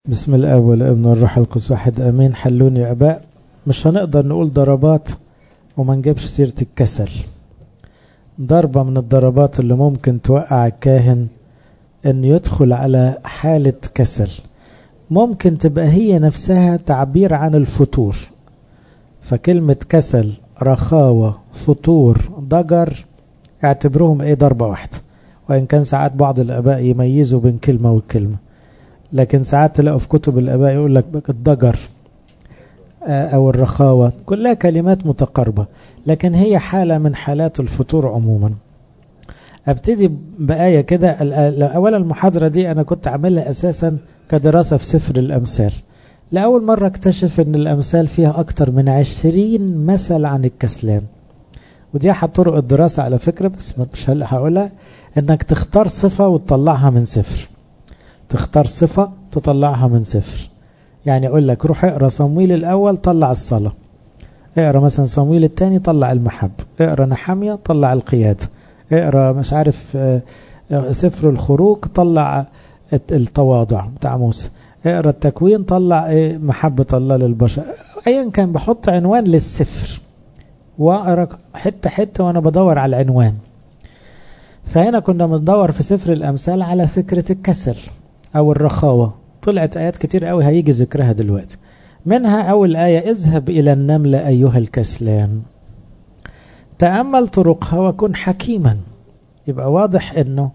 بسم الاب والابن والروح القدس واحد امين حلوني يا اباء مش هنقدر نقول ضربات وما نجيبش سيره الكسل ضربه من الضربات اللي ممكن توقع الكاهن انه يدخل على حاله كسل ممكن تبقى هي نفسها تعبير عن الفتور فكلمه كسل رخاوه فتور ضجر اعتبروهم ايه ضربه واحده وان كان ساعات بعض الاباء يميزوا بين كلمه وكلمه لكن ساعات تلاقوا في كتب الآباء يقول لك الضجر أو الرخاوة كلها كلمات متقاربة لكن هي حالة من حالات الفتور عموما أبتدي بآية كده أولا المحاضرة دي أنا كنت عاملها أساسا كدراسة في سفر الأمثال لأول مرة اكتشف أن الأمثال فيها أكتر من عشرين مثل عن الكسلان ودي أحد طرق الدراسة على فكرة بس مش هقولها أنك تختار صفة وتطلعها من سفر تختار صفة تطلعها من سفر يعني أقول لك روح اقرأ صمويل الأول طلع الصلاة اقرأ مثلا صمويل الثاني طلع المحب اقرأ نحامية طلع القيادة اقرأ مش عارف سفر الخروج طلع التواضع بتاع موسى اقرأ التكوين طلع محبة الله للبشر ايا كان بحط عنوان للسفر واقرا حتة حتة وانا بدور على العنوان فهنا كنا بندور في سفر الأمثال على فكرة الكسل أو الرخاوة طلعت آيات كتير قوي هيجي ذكرها دلوقتي منها أول آية اذهب إلى النملة أيها الكسلان تأمل طرقها وكن حكيما يبقى واضح أنه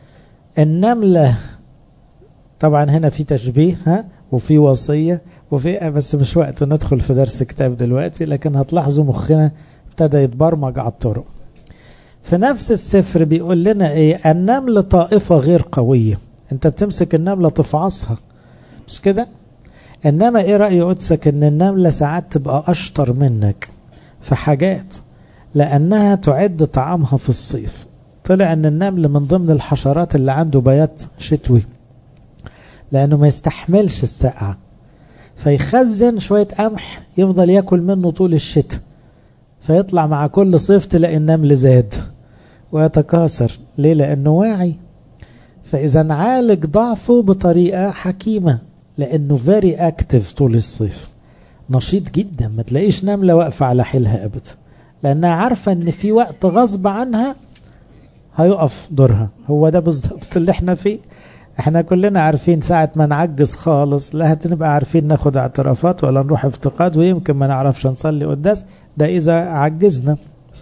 النملة طبعا هنا في تشبيه ها وفي وصية وفي بس مش وقت ندخل في درس كتاب دلوقتي لكن هتلاحظوا مخنا ابتدى يتبرمج على الطرق في نفس السفر بيقول لنا ايه النمل طائفة غير قوية انت بتمسك النملة تفعصها مش كده انما ايه رأي قدسك ان النملة ساعات تبقى اشطر منك في حاجات لانها تعد طعامها في الصيف طلع ان النمل من ضمن الحشرات اللي عنده بيات شتوي لانه ما يستحملش السقعة فيخزن شوية قمح يفضل ياكل منه طول الشتاء فيطلع مع كل صيف تلاقي النمل زاد ويتكاثر ليه لأنه واعي فإذا نعالج ضعفه بطريقة حكيمة لأنه very active طول الصيف نشيط جدا ما تلاقيش نملة واقفة على حيلها أبدا لأنها عارفة أن في وقت غصب عنها هيقف دورها هو ده بالظبط اللي احنا فيه احنا كلنا عارفين ساعة ما نعجز خالص لا هتبقى عارفين ناخد اعترافات ولا نروح افتقاد ويمكن ما نعرفش نصلي قداس ده إذا عجزنا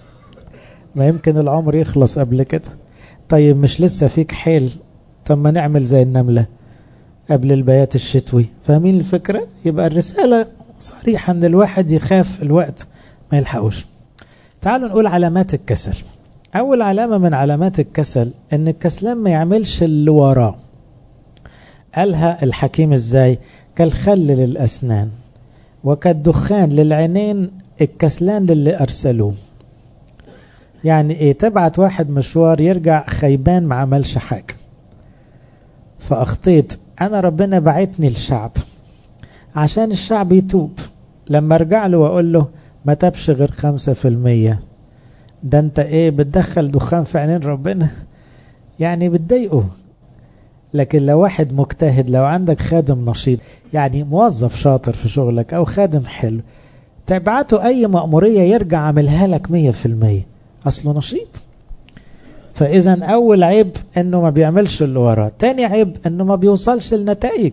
ما يمكن العمر يخلص قبل كده طيب مش لسه فيك حيل طب ما نعمل زي النملة قبل البيات الشتوي فاهمين الفكرة يبقى الرسالة صريحة ان الواحد يخاف الوقت ما يلحقوش تعالوا نقول علامات الكسل أول علامة من علامات الكسل ان الكسلان ما يعملش اللي وراه قالها الحكيم ازاي كالخل للأسنان وكالدخان للعينين الكسلان للي أرسلوه يعني ايه تبعت واحد مشوار يرجع خيبان ما عملش حاجة فأخطيت أنا ربنا بعتني الشعب عشان الشعب يتوب لما ارجع له وأقول له ما تبش غير خمسة في المية ده انت ايه بتدخل دخان في عينين ربنا يعني بتضايقه لكن لو واحد مجتهد لو عندك خادم نشيط يعني موظف شاطر في شغلك او خادم حلو تبعته اي مأمورية يرجع عملها لك مية في المية اصله نشيط فاذا اول عيب انه ما بيعملش اللي وراه تاني عيب انه ما بيوصلش لنتائج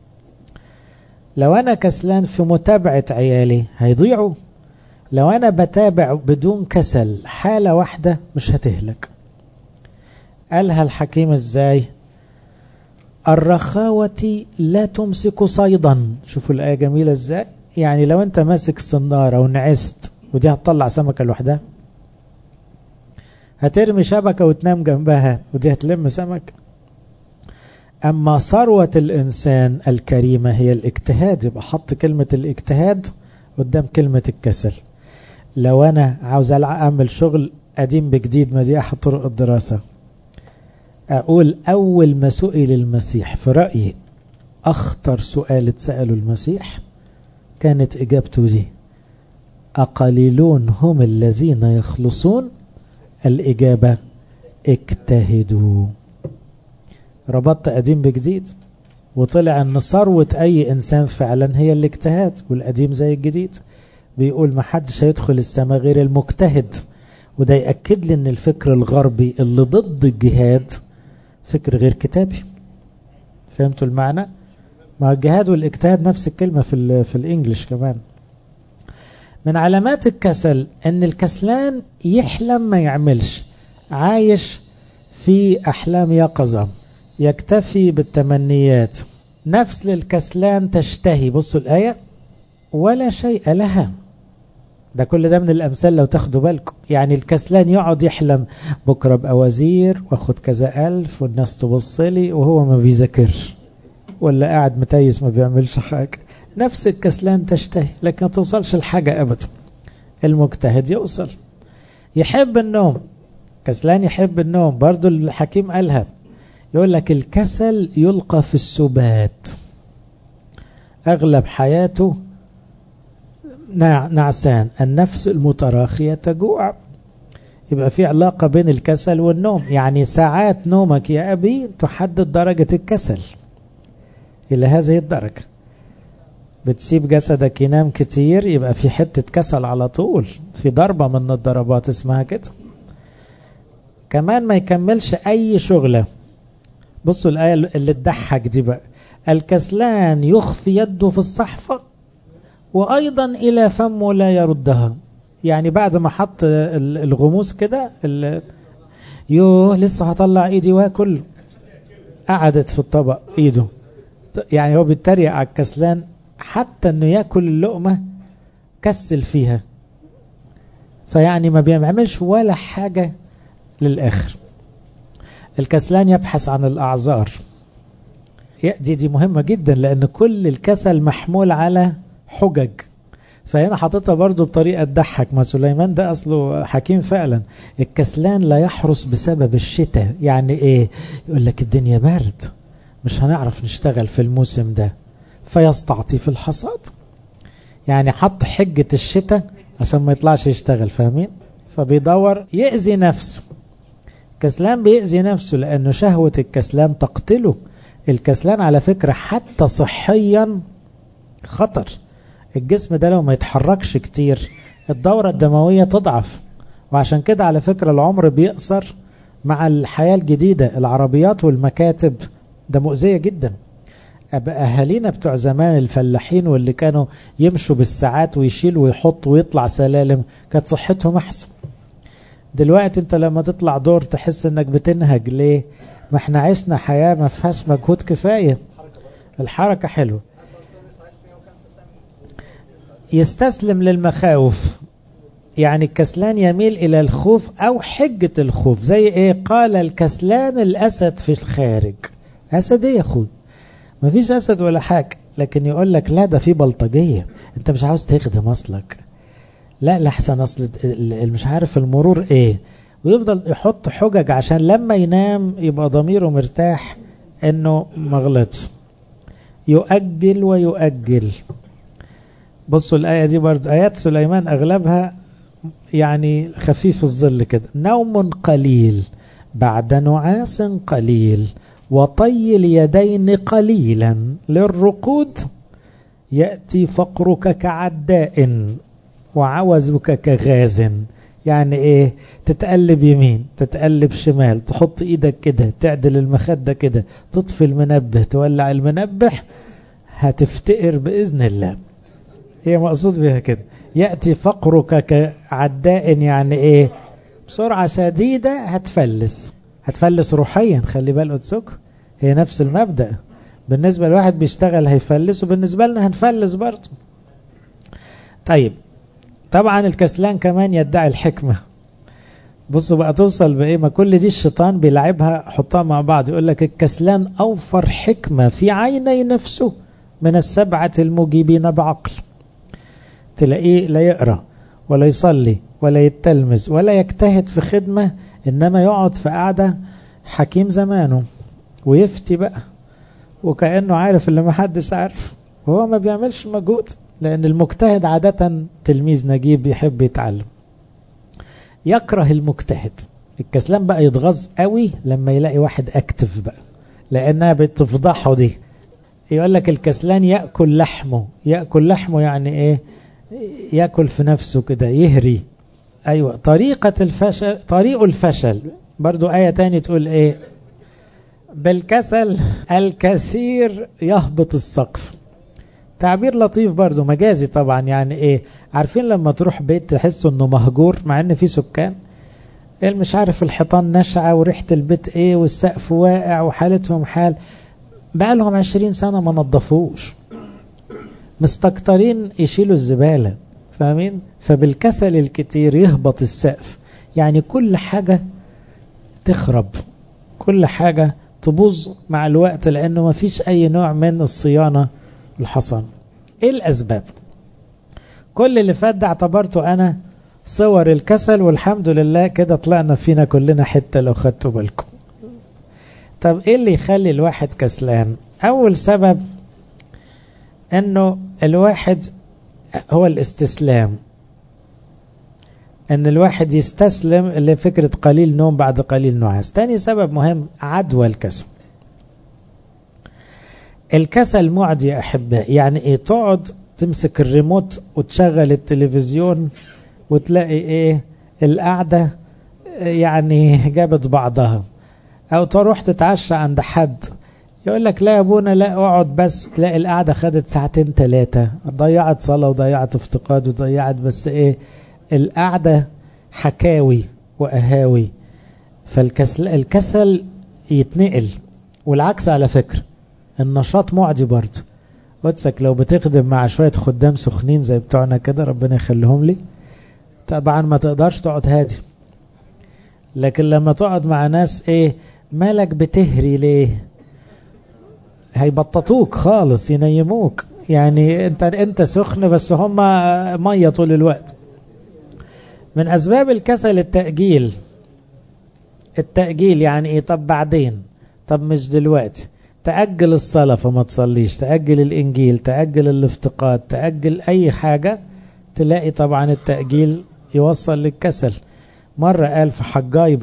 لو انا كسلان في متابعة عيالي هيضيعوا لو انا بتابع بدون كسل حالة واحدة مش هتهلك قالها الحكيم ازاي الرخاوة لا تمسك صيدا شوفوا الآية جميلة ازاي يعني لو انت ماسك الصنارة ونعست ودي هتطلع سمكة لوحدها هترمي شبكة وتنام جنبها ودي هتلم سمك أما ثروة الإنسان الكريمة هي الاجتهاد يبقى حط كلمة الاجتهاد قدام كلمة الكسل لو أنا عاوز أعمل شغل قديم بجديد ما دي أحد طرق الدراسة أقول أول ما سئل المسيح في رأيي أخطر سؤال اتسأله المسيح كانت إجابته دي أقليلون هم الذين يخلصون الإجابة اجتهدوا ربطت قديم بجديد وطلع ان ثروة اي انسان فعلا هي الاجتهاد والقديم زي الجديد بيقول ما حدش هيدخل السماء غير المجتهد وده يأكد لي ان الفكر الغربي اللي ضد الجهاد فكر غير كتابي فهمتوا المعنى ما الجهاد والاجتهاد نفس الكلمة في, ال في الانجليش كمان من علامات الكسل ان الكسلان يحلم ما يعملش عايش في احلام يقظة يكتفي بالتمنيات نفس للكسلان تشتهي بصوا الآية ولا شيء لها ده كل ده من الأمثال لو تاخدوا بالكم يعني الكسلان يقعد يحلم بكرة أبقى وزير واخد كذا ألف والناس تبص لي وهو ما بيذاكرش ولا قاعد متيس ما بيعملش حاجة نفس الكسلان تشتهي لكن ما توصلش الحاجة أبدا المجتهد يوصل يحب النوم كسلان يحب النوم برضو الحكيم قالها يقول لك الكسل يلقى في السبات أغلب حياته نعسان النفس المتراخية تجوع يبقى في علاقة بين الكسل والنوم يعني ساعات نومك يا أبي تحدد درجة الكسل إلى هذه الدرجة بتسيب جسدك ينام كتير يبقى في حتة كسل على طول في ضربة من الضربات اسمها كده كمان ما يكملش أي شغلة بصوا الآية اللي تضحك دي بقى الكسلان يخفي يده في الصحفة وأيضا إلى فمه لا يردها يعني بعد ما حط الغموس كده يوه لسه هطلع ايدي واكل قعدت في الطبق ايده يعني هو بيتريق على الكسلان حتى انه ياكل اللقمة كسل فيها فيعني ما بيعملش ولا حاجة للآخر الكسلان يبحث عن الأعذار دي دي مهمة جدا لأن كل الكسل محمول على حجج فهنا حاططها برضو بطريقة تضحك ما سليمان ده أصله حكيم فعلا الكسلان لا يحرس بسبب الشتاء يعني إيه يقول لك الدنيا بارد مش هنعرف نشتغل في الموسم ده فيستعطي في الحصاد يعني حط حجة الشتاء عشان ما يطلعش يشتغل فاهمين فبيدور يأذي نفسه الكسلان بيأذي نفسه لأنه شهوة الكسلان تقتله الكسلان على فكرة حتى صحيا خطر الجسم ده لو ما يتحركش كتير الدورة الدموية تضعف وعشان كده على فكرة العمر بيقصر مع الحياة الجديدة العربيات والمكاتب ده مؤذية جدا أهالينا بتوع زمان الفلاحين واللي كانوا يمشوا بالساعات ويشيل ويحط ويطلع سلالم كانت صحتهم أحسن دلوقتي انت لما تطلع دور تحس انك بتنهج ليه ما احنا عشنا حياة ما فيهاش مجهود كفاية الحركة حلوة يستسلم للمخاوف يعني الكسلان يميل إلى الخوف أو حجة الخوف زي إيه قال الكسلان الأسد في الخارج أسد إيه يا أخوي ما فيش أسد ولا حاجة لكن يقول لك لا ده في بلطجية أنت مش عاوز تخدم أصلك لا لحسن أصل مش عارف المرور إيه ويفضل يحط حجج عشان لما ينام يبقى ضميره مرتاح انه ما غلطش يؤجل ويؤجل بصوا الآية دي برضو آيات سليمان أغلبها يعني خفيف الظل كده نوم قليل بعد نعاس قليل وطي اليدين قليلا للرقود يأتي فقرك كعداء وعوزك كغاز يعني ايه تتقلب يمين تتقلب شمال تحط ايدك كده تعدل المخدة كده تطفي المنبه تولع المنبه هتفتقر بإذن الله هي مقصود بها كده يأتي فقرك كعداء يعني ايه بسرعة شديدة هتفلس هتفلس روحيا خلي بالك قدسك هي نفس المبدأ بالنسبة لواحد بيشتغل هيفلس وبالنسبة لنا هنفلس برضه طيب طبعا الكسلان كمان يدعي الحكمة بصوا بقى توصل بإيه ما كل دي الشيطان بيلعبها حطها مع بعض يقول لك الكسلان أوفر حكمة في عيني نفسه من السبعة المجيبين بعقل تلاقيه لا يقرأ ولا يصلي ولا يتلمز ولا يجتهد في خدمة إنما يقعد في قعدة حكيم زمانه ويفتي بقى وكأنه عارف اللي ما حدش عارف وهو ما بيعملش مجهود لأن المجتهد عادة تلميذ نجيب يحب يتعلم يكره المجتهد الكسلان بقى يتغاظ قوي لما يلاقي واحد اكتف بقى لأنها بتفضحه دي يقول لك الكسلان يأكل لحمه يأكل لحمه يعني ايه يأكل في نفسه كده يهري ايوه طريقة الفشل طريق الفشل برضو آية تاني تقول ايه بالكسل الكثير يهبط السقف تعبير لطيف برضو مجازي طبعا يعني ايه عارفين لما تروح بيت تحسوا انه مهجور مع ان في سكان اللي مش عارف الحيطان نشعة وريحة البيت ايه والسقف واقع وحالتهم حال بقالهم عشرين سنة ما نظفوش مستكترين يشيلوا الزبالة فاهمين فبالكسل الكتير يهبط السقف يعني كل حاجة تخرب كل حاجة تبوظ مع الوقت لأنه ما فيش أي نوع من الصيانة الحصان إيه الأسباب كل اللي فات ده اعتبرته أنا صور الكسل والحمد لله كده طلعنا فينا كلنا حتة لو خدتوا بالكم طب ايه اللي يخلي الواحد كسلان اول سبب انه الواحد هو الاستسلام ان الواحد يستسلم لفكرة قليل نوم بعد قليل نعاس تاني سبب مهم عدوى الكسل الكسل معدي يا احبائي يعني ايه تقعد تمسك الريموت وتشغل التلفزيون وتلاقي ايه القعدة يعني جابت بعضها او تروح تتعشى عند حد يقول لك لا يا ابونا لا اقعد بس تلاقي القعدة خدت ساعتين ثلاثة ضيعت صلاة وضيعت افتقاد وضيعت بس ايه القعدة حكاوي وأهاوي فالكسل الكسل يتنقل والعكس على فكرة النشاط معدي برضه قدسك لو بتخدم مع شوية خدام سخنين زي بتوعنا كده ربنا يخليهم لي طبعا ما تقدرش تقعد هادي لكن لما تقعد مع ناس ايه مالك بتهري ليه هيبططوك خالص ينيموك يعني انت انت سخن بس هم ميه طول الوقت من اسباب الكسل التأجيل التأجيل يعني ايه طب بعدين طب مش دلوقتي تأجل الصلاة فما تصليش تأجل الإنجيل تأجل الافتقاد تأجل أي حاجة تلاقي طبعا التأجيل يوصل للكسل مرة قال في حجاي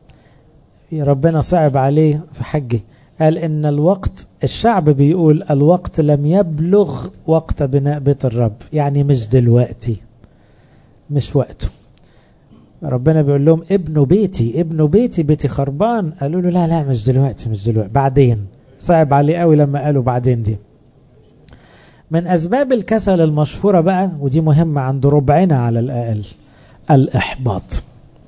ربنا صعب عليه في حجي قال إن الوقت الشعب بيقول الوقت لم يبلغ وقت بناء بيت الرب يعني مش دلوقتي مش وقته ربنا بيقول لهم ابنوا بيتي ابنوا بيتي بيتي خربان قالوا له لا لا مش دلوقتي مش دلوقتي بعدين صعب عليه قوي لما قالوا بعدين دي من أسباب الكسل المشهورة بقى ودي مهمة عند ربعنا على الأقل الإحباط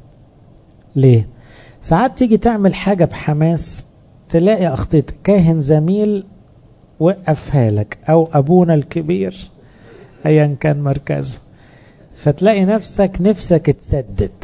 ليه؟ ساعات تيجي تعمل حاجة بحماس تلاقي أخطيت كاهن زميل وقفها لك أو أبونا الكبير أيا كان مركزه فتلاقي نفسك نفسك تسدد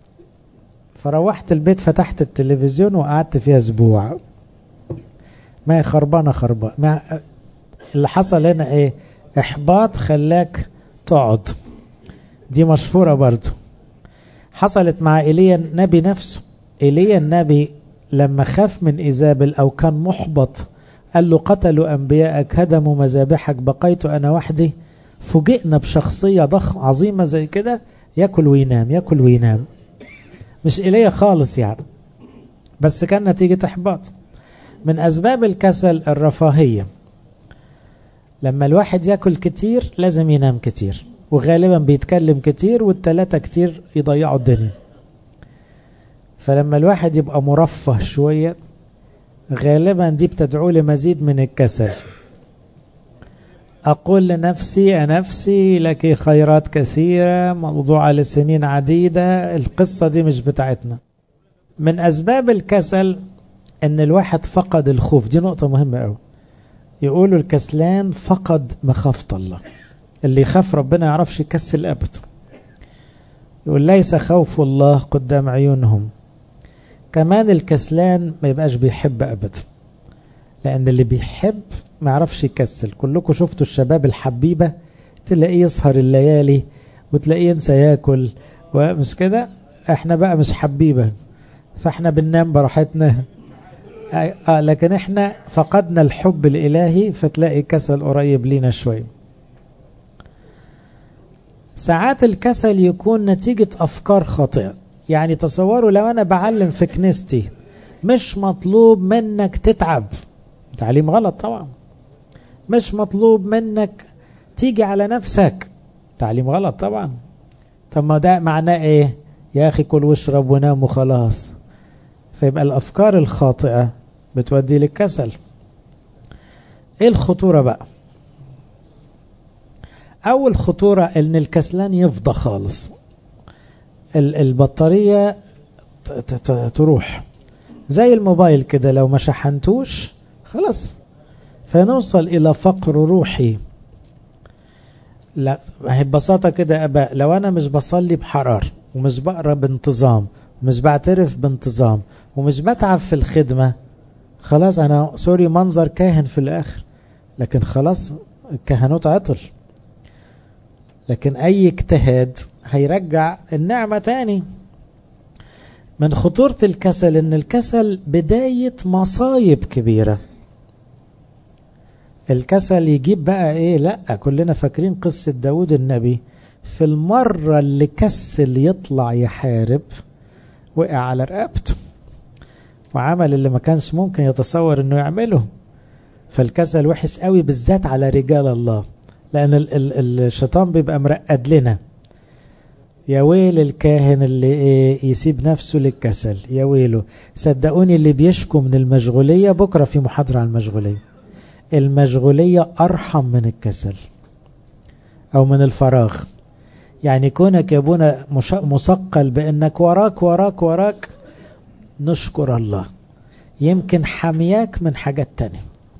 فروحت البيت فتحت التلفزيون وقعدت فيها أسبوع ما هي خربانة خربانة ما اللي حصل هنا ايه احباط خلاك تقعد دي مشهورة برضو حصلت مع ايليا النبي نفسه ايليا النبي لما خاف من ايزابل او كان محبط قال له قتلوا انبياءك هدموا مذابحك بقيت انا وحدي فوجئنا بشخصية ضخم عظيمة زي كده ياكل وينام ياكل وينام مش ايليا خالص يعني بس كان نتيجة احباط من أسباب الكسل الرفاهية لما الواحد يأكل كتير لازم ينام كتير وغالبا بيتكلم كتير والتلاتة كتير يضيعوا الدنيا فلما الواحد يبقى مرفه شوية غالبا دي بتدعو لمزيد من الكسل أقول لنفسي أنفسي لك خيرات كثيرة موضوعة لسنين عديدة القصة دي مش بتاعتنا من أسباب الكسل ان الواحد فقد الخوف دي نقطة مهمة قوي يقولوا الكسلان فقد مخافة الله اللي يخاف ربنا يعرفش يكسل ابدا يقول ليس خوف الله قدام عيونهم كمان الكسلان ما يبقاش بيحب ابدا لان اللي بيحب ما يعرفش يكسل كلكم شفتوا الشباب الحبيبة تلاقيه يسهر الليالي وتلاقيه ينسى ياكل ومش كده احنا بقى مش حبيبة فاحنا بننام براحتنا آه لكن احنا فقدنا الحب الإلهي فتلاقي كسل قريب لينا شوي ساعات الكسل يكون نتيجة أفكار خاطئة يعني تصوروا لو أنا بعلم في كنيستي مش مطلوب منك تتعب تعليم غلط طبعا مش مطلوب منك تيجي على نفسك تعليم غلط طبعا طب ما ده معناه ايه يا اخي كل واشرب ونام وخلاص فيبقى الافكار الخاطئة بتودي للكسل ايه الخطورة بقى اول خطورة ان الكسلان يفضى خالص البطارية تروح زي الموبايل كده لو ما شحنتوش خلاص فنوصل الى فقر روحي لا هي ببساطة كده أباء لو أنا مش بصلي بحرار ومش بقرا بانتظام ومش بعترف بانتظام ومش بتعب في الخدمة خلاص أنا سوري منظر كاهن في الآخر لكن خلاص الكهنوت عطل لكن أي اجتهاد هيرجع النعمة تاني من خطورة الكسل ان الكسل بداية مصايب كبيرة الكسل يجيب بقى ايه لا كلنا فاكرين قصة داود النبي في المرة اللي كسل يطلع يحارب وقع على رقبته وعمل اللي ما كانش ممكن يتصور انه يعمله فالكسل وحش قوي بالذات على رجال الله لان ال ال الشيطان بيبقى مرقد لنا يا ويل الكاهن اللي إيه يسيب نفسه للكسل يا ويله صدقوني اللي بيشكو من المشغولية بكرة في محاضرة عن المشغولية المشغولية أرحم من الكسل أو من الفراغ يعني كونك يا ابونا مثقل بأنك وراك وراك وراك نشكر الله يمكن حمياك من حاجات تانية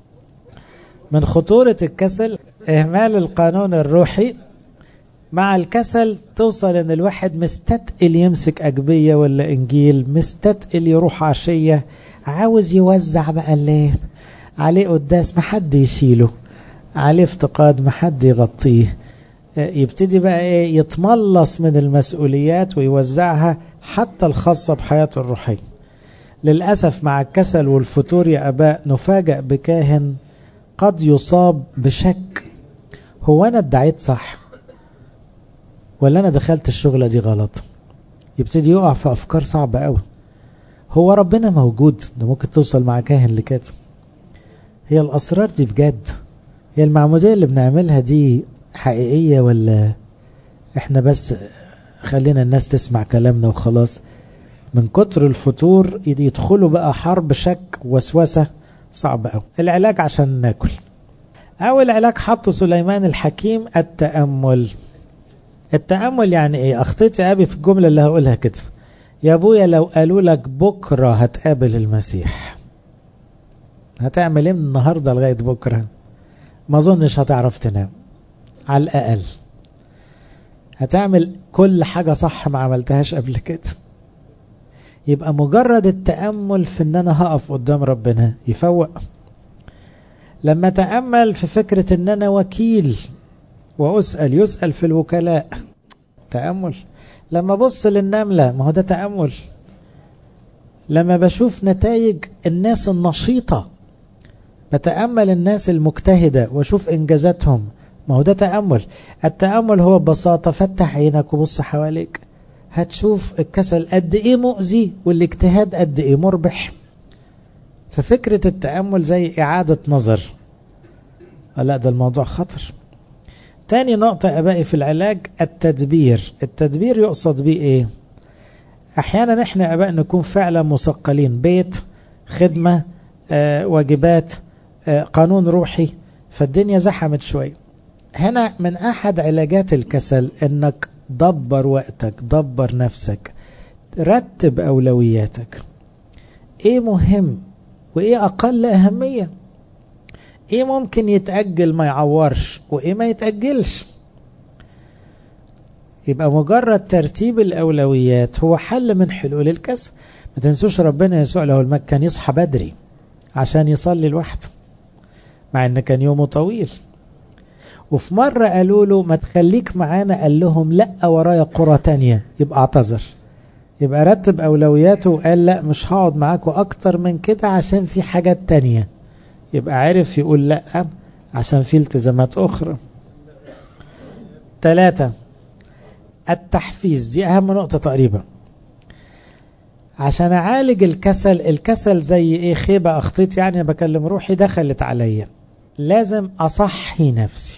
من خطورة الكسل إهمال القانون الروحي مع الكسل توصل ان الواحد مستتقل يمسك أجبية ولا إنجيل مستتقل يروح عشية عاوز يوزع بقى الليل عليه قداس محد يشيله عليه افتقاد محد يغطيه يبتدي بقى ايه يتملص من المسؤوليات ويوزعها حتى الخاصة بحياته الروحية للأسف مع الكسل والفتور يا أباء نفاجأ بكاهن قد يصاب بشك هو أنا ادعيت صح ولا أنا دخلت الشغلة دي غلط يبتدي يقع في أفكار صعبة قوي هو ربنا موجود ده ممكن توصل مع كاهن لكده هي الأسرار دي بجد هي المعمودية اللي بنعملها دي حقيقية ولا احنا بس خلينا الناس تسمع كلامنا وخلاص من كتر الفتور يدخلوا بقى حرب شك وسوسة صعبة قوي العلاج عشان ناكل أول علاج حطه سليمان الحكيم التأمل التأمل يعني ايه اخطيت يا ابي في الجملة اللي هقولها كده يا ابويا لو قالوا لك بكرة هتقابل المسيح هتعمل ايه من النهاردة لغاية بكرة ما اظنش هتعرف تنام على الاقل هتعمل كل حاجة صح ما عملتهاش قبل كده يبقى مجرد التأمل في ان انا هقف قدام ربنا يفوق لما تأمل في فكرة ان انا وكيل وأسأل يسأل في الوكلاء تأمل لما بص للنملة ما هو ده تأمل لما بشوف نتائج الناس النشيطة بتأمل الناس المجتهدة واشوف إنجازاتهم ما هو ده تأمل التأمل هو ببساطة فتح عينك وبص حواليك هتشوف الكسل قد ايه مؤذي والاجتهاد قد ايه مربح ففكرة التأمل زي إعادة نظر لا ده الموضوع خطر تاني نقطة أبائي في العلاج التدبير التدبير يقصد بيه إيه أحيانا إحنا أباء نكون فعلا مثقلين بيت خدمة آه، واجبات آه، قانون روحي فالدنيا زحمت شوية هنا من أحد علاجات الكسل إنك دبر وقتك دبر نفسك رتب أولوياتك إيه مهم وإيه أقل أهمية ايه ممكن يتأجل ما يعورش وايه ما يتأجلش يبقى مجرد ترتيب الأولويات هو حل من حلول الكسل ما تنسوش ربنا يسوع له المجد كان يصحى بدري عشان يصلي لوحده مع ان كان يومه طويل وفي مرة قالوا له ما تخليك معانا قال لهم لا ورايا قرى تانية يبقى اعتذر يبقى رتب أولوياته وقال لا مش هقعد معاكم أكتر من كده عشان في حاجات تانية يبقى عارف يقول لا عشان في التزامات أخرى ثلاثة التحفيز دي أهم نقطة تقريبا عشان أعالج الكسل الكسل زي إيه خيبة أخطيت يعني بكلم روحي دخلت عليا لازم أصحي نفسي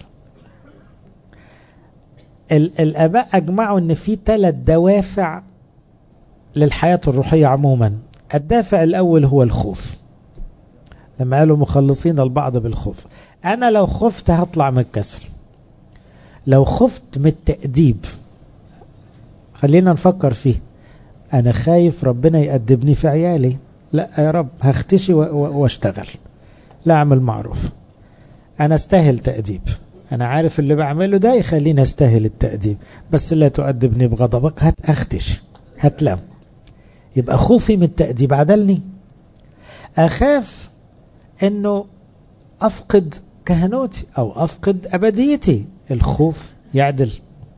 الآباء أجمعوا أن في ثلاث دوافع للحياة الروحية عموما الدافع الأول هو الخوف لما قالوا مخلصين البعض بالخوف أنا لو خفت هطلع من الكسر لو خفت من التأديب خلينا نفكر فيه أنا خايف ربنا يأدبني في عيالي لا يا رب هختشي واشتغل لا أعمل معروف أنا استاهل تأديب أنا عارف اللي بعمله ده يخليني استاهل التأديب بس لا تؤدبني بغضبك هات أختش هتلام يبقى خوفي من التأديب عدلني أخاف أنه أفقد كهنوتي أو أفقد أبديتي الخوف يعدل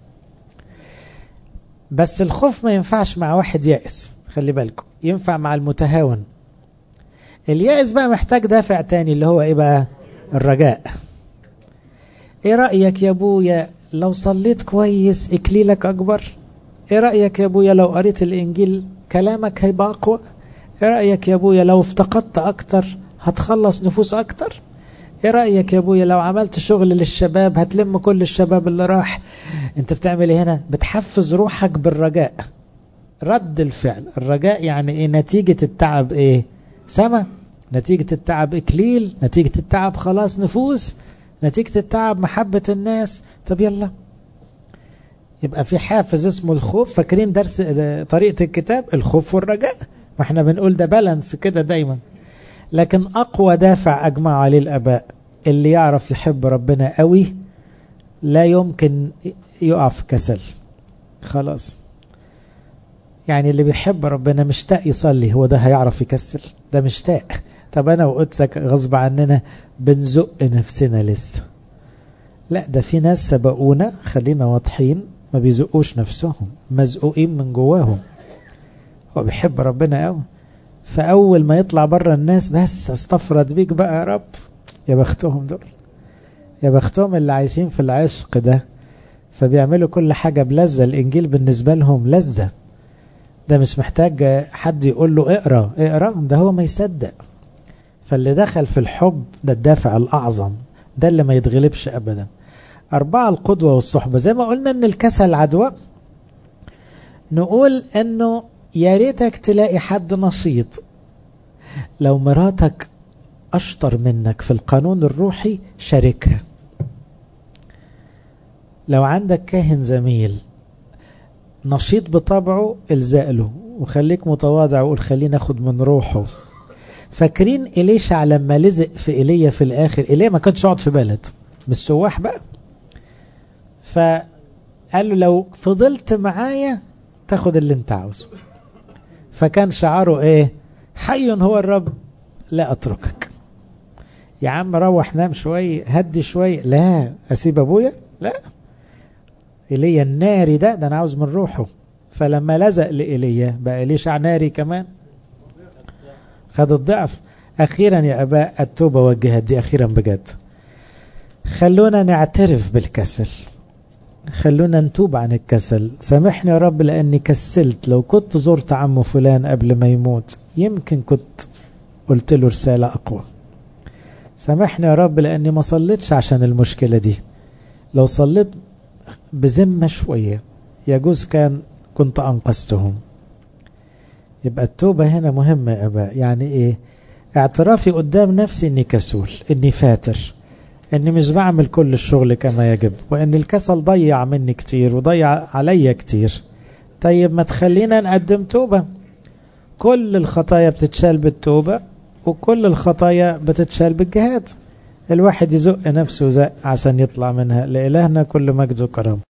بس الخوف ما ينفعش مع واحد يائس خلي بالكم ينفع مع المتهاون اليائس بقى محتاج دافع تاني اللي هو ايه بقى الرجاء ايه رأيك يا ابويا لو صليت كويس اكليلك اكبر ايه رأيك يا ابويا لو قريت الانجيل كلامك هيبقى اقوى ايه رأيك يا ابويا لو افتقدت اكتر هتخلص نفوس اكتر ايه رأيك يا ابويا لو عملت شغل للشباب هتلم كل الشباب اللي راح انت بتعمل ايه هنا بتحفز روحك بالرجاء رد الفعل الرجاء يعني ايه نتيجة التعب ايه سما نتيجة التعب اكليل نتيجة التعب خلاص نفوس نتيجة التعب محبة الناس طب يلا يبقى في حافز اسمه الخوف فاكرين درس طريقة الكتاب الخوف والرجاء ما احنا بنقول ده بالانس كده دايما لكن أقوى دافع أجمع عليه الأباء اللي يعرف يحب ربنا قوي لا يمكن يقع في كسل خلاص يعني اللي بيحب ربنا مشتاق يصلي هو ده هيعرف يكسل ده مشتاق طب أنا وقدسك غصب عننا بنزق نفسنا لسه لا ده في ناس سبقونا خلينا واضحين ما بيزقوش نفسهم مزقوقين من جواهم هو بيحب ربنا قوي فأول ما يطلع بره الناس بس استفرد بيك بقى يا رب يا بختهم دول يا بختهم اللي عايشين في العشق ده فبيعملوا كل حاجة بلذة الإنجيل بالنسبة لهم لذة ده مش محتاج حد يقول له اقرأ اقرأ ده هو ما يصدق فاللي دخل في الحب ده الدافع الأعظم ده اللي ما يتغلبش أبدا أربعة القدوة والصحبة زي ما قلنا أن الكسل عدوى نقول أنه يا ريتك تلاقي حد نشيط لو مراتك أشطر منك في القانون الروحي شاركها لو عندك كاهن زميل نشيط بطبعه الزق له وخليك متواضع وقول خلينا ناخد من روحه فاكرين إليشع لما لزق في إيليا في الآخر إيليا ما كانش يقعد في بلد مش سواح بقى فقال له لو فضلت معايا تاخد اللي انت عاوزه فكان شعاره ايه حي هو الرب لا اتركك يا عم روح نام شوية هدي شوية لا اسيب ابويا لا ايليا الناري ده ده انا عاوز من روحه فلما لزق لإيليا بقى ليش ناري كمان خد الضعف اخيرا يا اباء التوبة وجهت دي اخيرا بجد خلونا نعترف بالكسل خلونا نتوب عن الكسل سامحني يا رب لأني كسلت لو كنت زرت عمه فلان قبل ما يموت يمكن كنت قلت له رسالة أقوى سامحني يا رب لأني ما صليتش عشان المشكلة دي لو صليت بذمة شوية يجوز كان كنت أنقذتهم يبقى التوبة هنا مهمة يا أباء يعني إيه اعترافي قدام نفسي إني كسول إني فاتر اني مش بعمل كل الشغل كما يجب وان الكسل ضيع مني كتير وضيع عليا كتير طيب ما تخلينا نقدم توبة كل الخطايا بتتشال بالتوبة وكل الخطايا بتتشال بالجهاد الواحد يزق نفسه زق عشان يطلع منها لإلهنا كل مجد وكرم